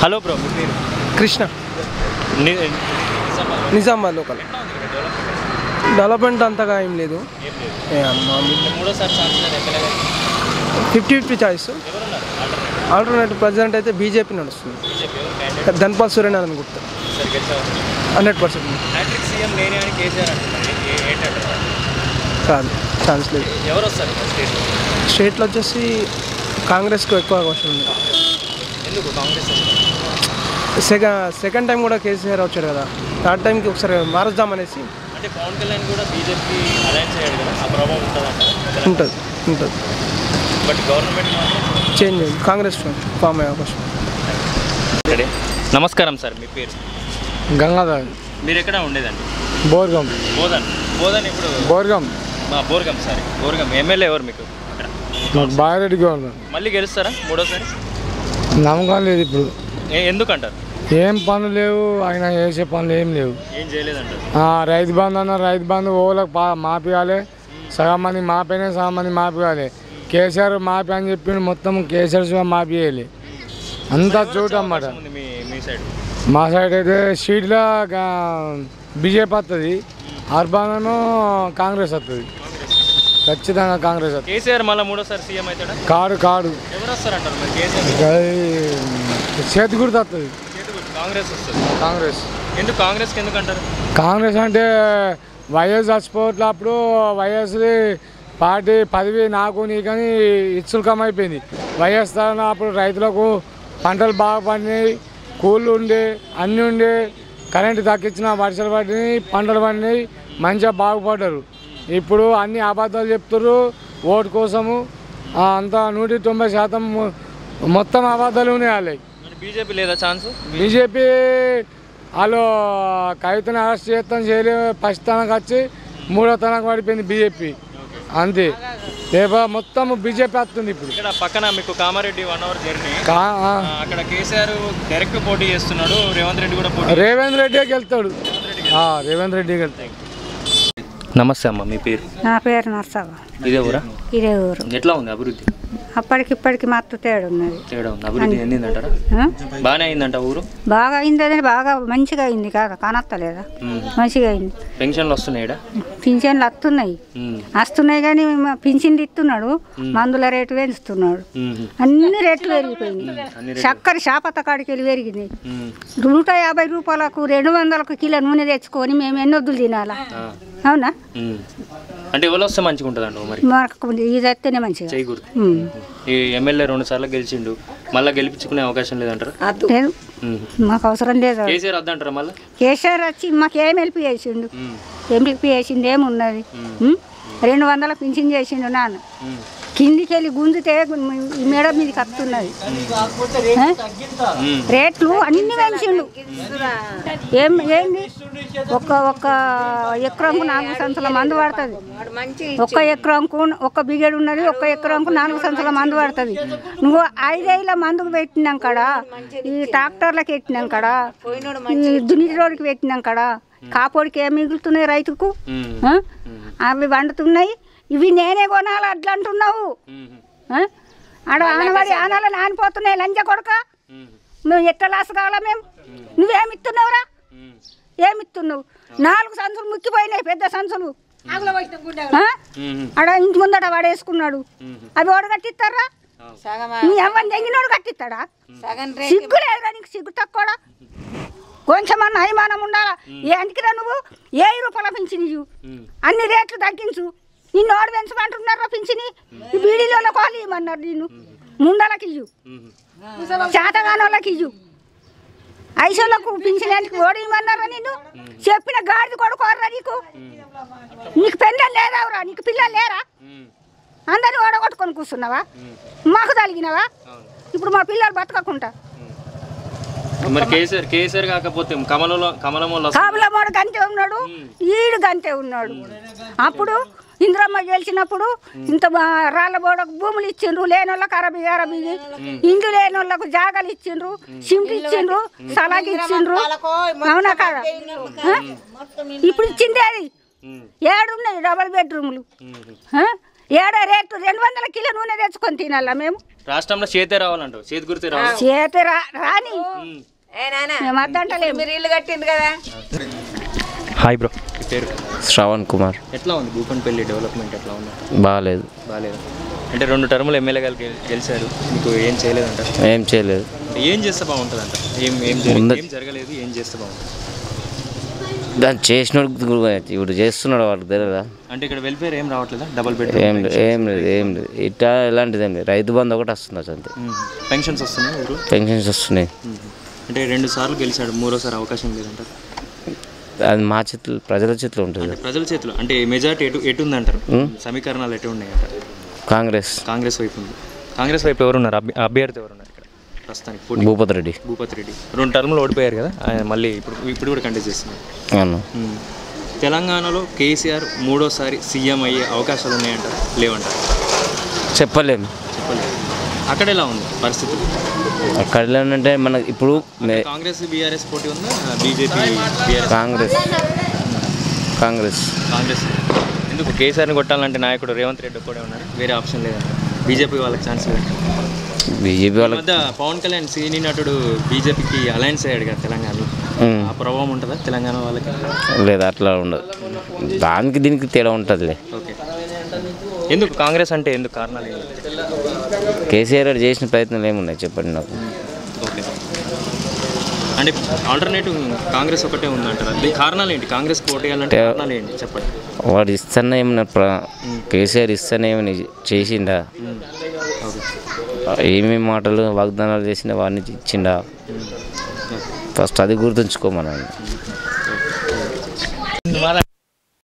Hello bro మీ పేరు కృష్ణ ని- Nizamabad local development అంతగా ఏం లేదు ఏం లేదు ఏ అమ్మా, మూడోసారి ఛాన్స్ లేదు ఎమ్మెల్యే గారికి ఫిఫ్టీ ఫిఫ్టీ చాయిస్ ఎవరున్నారు ఆల్టర్నేట్ ఆల్టర్నేటివ్ ప్రజెంట్ అయితే బీజేపీ నడుస్తుంది బీజేపీ ఎవరు క్యాండిడేట్ ధన్పాల్ సూర్యన్ అనుకుంటా సరే గెలిచారు హండ్రెడ్ పర్సెంట్ హ్యాట్రిక్ సీఎం నేనే అని కేసీఆర్ అంటున్నారు ఏ- ఏంటంటారు కాదు ఛాన్స్ లేదు ఎవరు వస్తారు స్టేట్ స్టేట్లో వచ్చేసి కాంగ్రెస్కు ఎక్కువ అవకాశం ఉంది ఎందుకు కాంగ్రెస్ వస్తారు సెకండ్ సెకండ్ టైం కూడా కేసీఆర్ వచ్చాడు కదా థర్డ్ టైంకి ఒకసారి మారుద్దాం అనేసి అంటే పవన్ కళ్యాణ్ కూడా బీజేపీ అలయన్స్ అయ్యాడు కదా ఆ ప్రభావం ఉంటుందంట ఉంటుంది ఉంటుంది బట్ గవర్నమెంట్ మాత్రం చేంజ్ అయ్యింది కాంగ్రెస్ ఫామ్ అయ్యే అవకాశం ఇక్కడే నమస్కారం సార్ మీ పేరు గంగాధర్ మీరు ఎక్కడ ఉండేదండి బోర్గం బోధన్ బోధన్ ఇప్పుడు బోర్గం మా బోర్గం సారీ బోర్గం ఎమ్మెల్యే ఎవరు మీకు అక్కడ మాకు బాగారెడ్డి గవర్నమెంట్ మళ్ళీ గెలుస్తారా మూడోసారి నమ్మకం లేదు ఇప్పుడు ఏ- ఎందుకంటారు ఏం పనులు లేవు ఆయన చేసే పనులు ఏం లేవు ఏం చేయలేదంటారు ఆ, రైతు బంధు అన్న రైతు బంధు ఓలకు పా మాపియాలి సగం మంది మాపైనా సగం మంది మాపియాలి కేసీఆర్ మాపి అని చెప్పి మొత్తం కేసీఆర్ సుగా మాపియాలి అంతా చోటు అన్నమాట ఉంది మీ మీ సైడ్ మా సైడ్ అయితే సీట్లో బీజేపీ వస్తుంది అర్బన్ ఏమో కాంగ్రెస్ వస్తుంది ఖచ్చితంగా కాంగ్రెస్ వస్తుంది కేసీఆర్ మళ్ళీ మూడోసారి సీఎం అవుతాడా కాడు కాడు ఎవరు వస్తారంటారు మరి కేసీఆర్ గై- చేతి గుర్తు వస్తుంది చేతికి కాంగ్రెస్ వస్తుంది కాంగ్రెస్ ఎందుకు కాంగ్రెస్కి ఎందుకు అంటారు కాంగ్రెస్ అంటే వైఎస్ చచ్చిపోవట్లే అప్పుడు వైఎస్ది పార్టీ పదవి నాకు నీకని ఇత్సులకం అయిపోయింది వైఎస్ తరఫున అప్పుడు రైతులకు పంటలు బాగా పండినాయి కూళ్ళు ఉండే అన్నీ ఉండే కరెంటు తగ్గించిన వర్షాలు పడినాయి పంటలు పండినాయి మంచిగా బాగుపడ్డారు ఇప్పుడు అన్ని అబద్ధాలు చెప్తారు ఓటు కోసము ఆ, అంతా నూటి తొంభై శాతం మొ- మొత్తం అబద్ధాలు ఉన్నాయి వాళ్ళకి మరి బీజేపీ లేదా ఛాన్స్ బీజేపీ వాళ్ళు కవితను అరెస్ట్ చేస్తాం చేయలే ఫస్ట్ తనకు వచ్చి మూడో తనకు పడిపోయింది బీజేపీ అంతే రేపు మొత్తం బీజేపీ వస్తుంది ఇప్పుడు ఇక్కడ పక్కన మీకు కామారెడ్డి వన్ అవర్ జర్నీ కా ఆ, అక్కడ కేసీఆర్ డైరెక్ట్ పోటీ చేస్తున్నాడు రేవంత్ రెడ్డి కూడా పోటీ రేవంత్ రెడ్డికి వెళ్తాడు ఆ, రేవంత్ రెడ్డికి వెళ్తాడు నమస్తే అమ్మ మీ పేరు నా పేరు నర్సవ్వ ఇదే ఊరా ఇదే ఊరు ఎట్లా ఉంది అభివృద్ధి అప్పటికిప్పటికి మత్తు తేడా ఉన్నది తేడా ఉంది అభివృద్ధి ఎందిందంటారా ఆ? బాగానే అయిందంట ఊరు బాగా అయింది అదే బాగా మంచిగా అయింది కాదా కానత్తలేదా ఉమ్. మంచిగా అయింది పెన్షన్లు వస్తున్నాయిడా పింఛన్లు వస్తున్నాయి వస్తున్నాయి కానీ మా పింఛన్లు ఇస్తున్నాడు మందుల రేటు పెంచుతున్నాడు అన్ని రేట్లు పెరిగిపోయినాయి చక్కెర శాపత కాడికి వెళ్ళి పెరిగింది నూట యాభై రూపాయలకు రెండు వందలకు కిలో నూనె తెచ్చుకొని మేము ఎన్నొద్దులు తినాలా అవునా అంటే ఎవరు వస్తే మంచిగా ఉంటుందండి మరి మనకు ఇది అయితేనే మంచిగా చేయి గుర్తు ఉమ్. ఈ ఎమ్మెల్యే రెండు సార్లు గెలిచిండు మళ్ళీ గెలిపించుకునే అవకాశం లేదంటారా లేదు ఉమ్. మాకు అవసరం లేదు కేసీఆర్ వద్దంటారా మళ్ళీ కేసీఆర్ వచ్చి మాకు ఏం హెల్ప్ చేసిండు ఏం హెల్ప్ చేసిండు ఏమున్నది ఉం? రెండు వందల పింఛన్ చేసిండు నాన్న కిందికి వెళ్ళి గుంజితే ఈ మేడ మీదకి వస్తున్నది ఆ? రేట్లు అన్ని పెంచిండు ఏం ఏంది ఒక ఒక ఎకరంకు నాలుగు సంచుల మందు పడుతుంది ఒక్క ఎకరంకు ఒక్క బిగేడు ఉన్నది ఒక్క ఎకరంకు నాలుగు సంచుల మందు పడుతుంది నువ్వు ఐదేళ్ళ మందుకు పెట్టినాం కాడ ఈ ట్రాక్టర్లకు పెట్టినాం కాడ ఈ దునికి రోడ్డుకి పెట్టినాం కాడ కాపోడికి ఏం మిగులుతున్నాయి రైతుకు ఆ? అవి వండుతున్నాయి ఇవి నేనే కొనాలి అట్లా అంటున్నావు ఆ? ఆడ ఆనవాడి ఆనాలు నానిపోతున్నాయి లంజ కొడక మేము ఎట్లా లాస్ కావాలా మేము నువ్వేమిస్తున్నావురా ఏమిస్తున్నావు నాలుగు సంచులు ముక్కిపోయినాయి పెద్ద సంచులు ఆ? ఆడ ఇంటి ముందట వాడేసుకున్నాడు అవి వాడు కట్టిస్తారా నీ అవ్వని తెంగినోడు కట్టిస్తాడా సిగ్గు లేదురా నీకు సిగ్గు తక్కువడా కొంచెమన్నా అభిమానం ఉండాలా ఏంటికిరా నువ్వు ఏ రూపాయల పింఛని ఇవ్వు అన్ని రేట్లు తగ్గించు నిన్ను ఓడి పెంచమంటున్నారా పింఛని ఈ బీడీలో కోళ్ళు ఇవ్వమన్నారు నిన్ను ముండలకి ఇవ్వు చేతగానోళ్ళకి ఇవ్వు ఐసోళ్ళకు పింఛనానికి ఓడి ఇవ్వమన్నారా నిన్ను చెప్పిన గాడిది కొడుకోర్రా నీకు నీకు పెళ్ళని లేదావురా నీకు పిల్లలు లేరా అందరిని ఓడగొట్టుకొని కూర్చున్నావా మాకు తలిగినావా ఇప్పుడు మా పిల్లలు బతకకుండా మరి కేసీఆర్ కేసీఆర్ కాకపోతే కమలంలో కమలం వాళ్ళు వస్తారు. కాపులమ్మోడు గంతే ఉన్నాడు ఈడు గంతే ఉన్నాడు అప్పుడు ఇంద్రమ్మ గెలిచినప్పుడు ఇంత బా- రాళ్ళ బోడకు భూములు ఇచ్చిండ్రు లేని వాళ్ళకి అరబి అరబి ఇండ్లు లేని వాళ్ళకు జాగాలు ఇచ్చిండ్రు సిమెంట్ ఇచ్చిండ్రు సలాగి ఇచ్చిండ్రు అవునా కాదా ఆ? ఇప్పుడు ఇచ్చింది అది ఉమ్, ఏడున్నాయి డబల్ బెడ్రూమ్లు ఉమ్, ఆ? ఏడో రేటు రెండు వందల కిలో నూనె తెచ్చుకొని తినాలా మేము రాష్ట్రంలో చేతే రావాలంటావు చేతి గుర్తే రావాలి చేతి రా రాని ఉమ్. ఏ నాన్న మేము అద్దంటలేము మీరు ఇల్లు కట్టిండ్రు కదా హాయ్ బ్రో మీ పేరు శ్రవణ్ కుమార్ ఎట్లా ఉంది భూపన్పల్లి డెవలప్మెంట్ ఎట్లా ఉంది బాగాలేదు బాగాలేదు అంటే రెండు టర్ములు ఎమ్మెల్యే గారు గెల్- గెలిచారు మీకు ఏం చేయలేదంట ఏం చేయలేదు ఏం చేస్తే బాగుంటుంది అంట ఏం ఏం జరగ- ముందు- ఏం జరగలేదు ఏం చేస్తే బాగుంటుంది దాన్ని చేసినోడు ఇప్పుడు చేస్తున్నాడు వాళ్ళకి తెలియదా అంటే ఇక్కడ వెల్ఫేర్ ఏం రావట్లేదా డబుల్ బెడ్ ఏం లేదు ఏం లేదు ఏం లేదు ఇట్లా ఎలాంటిది ఏం లేదు రైతు బంధు ఒకటి వస్తుంది అసలు అంతే పెన్షన్స్ వస్తున్నాయి ఊరు పెన్షన్స్ వస్తున్నాయి మ్మ్. అంటే రెండు సార్లు గెలిచాడు మూడోసారి అవకాశం లేదంటారు అది మా చేతులు ప్రజల చేతిలో ఉంటుంది అంటే ప్రజల చేతిలో అంటే మెజార్టీ ఎటు ఎటు ఉందంటారు సమీకరణాలు ఎటు ఉన్నాయి అంటారు కాంగ్రెస్ కాంగ్రెస్ వైపు ఉంది కాంగ్రెస్ వైపు ఎవరున్నారు అభ్య- అభ్యర్థి ఎవరున్నారు ఇక్కడ ప్రస్తుతానికి పోటీ భూపతి రెడ్డి భూపతి రెడ్డి రెండు టర్ములు ఓడిపోయారు కదా ఆయన మళ్ళీ ఇప్పుడు ఇప్పుడు కూడా కంటెస్ట్ చేస్తున్నారు అవును మ్మ్. తెలంగాణలో కేసీఆర్ మూడోసారి సీఎం అయ్యే అవకాశాలు ఉన్నాయంటారు లేవంటారు చెప్పలేము చెప్పలేదు అక్కడ ఎలా ఉంది పరిస్థితి అక్కడ ఏంటంటే మనకి ఇప్పుడు మే- కాంగ్రెస్ బీఆర్ఎస్ పోటీ ఉందా బీజేపీ బీఆర్ఎస్ కాంగ్రెస్ కాంగ్రెస్ కాంగ్రెస్ ఎందుకు కేసీఆర్ని కొట్టాలంటే నాయకుడు రేవంత్ రెడ్డి ఒక్కడే ఉన్నారు వేరే ఆప్షన్ లేదంట బీజేపీ వాళ్ళకి ఛాన్స్ లేదు బీజేపీ ఈ వాళ్ళకి మధ్య పవన్ కళ్యాణ్ సినీ నటుడు బీజేపీకి అలయన్స్ అయ్యాడు కదా తెలంగాణలో ఉమ్. ఆ ప్రభావం ఉంటుందా తెలంగాణ వాళ్ళకి లేదు అట్లా ఉండదు దానికి దీనికి తేడా ఉంటుందిలే ఓకే ఎందుకు కాంగ్రెస్ అంటే ఎందుకు కారణాలు ఏంటి కేసీఆర్ గారు చేసిన ప్రయత్నాలు ఏమున్నాయి చెప్పండి నాకు ఓకే అంటే ఆల్టర్నేటివ్ కాంగ్రెస్ ఒకటే ఉందంటారు దీనికి కారణాలు ఏంటి కాంగ్రెస్ పోటీ చేయాలంటే కారణాలు ఏంటి చెప్పండి వాడు ఇస్తానే ఏమన్నా ప్ర కేసీఆర్ ఇస్తానే ఏమైనా చేసిండా మ్మ్. ఓకే ఏమేమి మాటలు వాగ్దానాలు చేసినా వాడిని ఇచ్చిండా ఫస్ట్ అది గుర్తుంచుకోమనండి